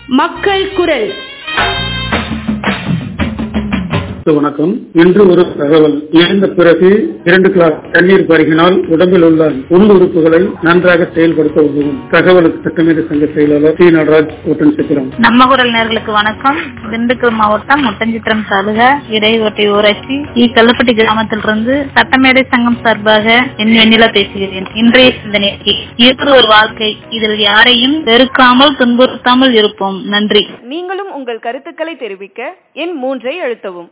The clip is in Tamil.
மக்கள் குரல் வணக்கம் இன்று ஒரு தகவல் இறந்த பிறகு இரண்டு கிளாஸ் தண்ணீர் பருகினால் உடம்பில் உள்ள உள் உறுப்புகளை நன்றாக செயல்படுத்த உதவும் தகவலுக்கு திட்டமிட சங்க செயலாளர் டி நடராஜ் ஓட்டன் சித்திரம் நம்ம குரல் நேர்களுக்கு வணக்கம் திண்டுக்கல் மாவட்டம் முட்டஞ்சித்திரம் தாலுகா இடையோட்டை ஊராட்சி இ கல்லுப்பட்டி கிராமத்திலிருந்து சட்டமேடை சங்கம் சார்பாக என் வெண்ணிலா பேசுகிறேன் இன்றைய சிந்தனைக்கு இருப்பது ஒரு வாழ்க்கை இதில் யாரையும் வெறுக்காமல் துன்புறுத்தாமல் இருப்போம் நன்றி நீங்களும் உங்கள் கருத்துக்களை தெரிவிக்க எண் மூன்றை அழுத்தவும்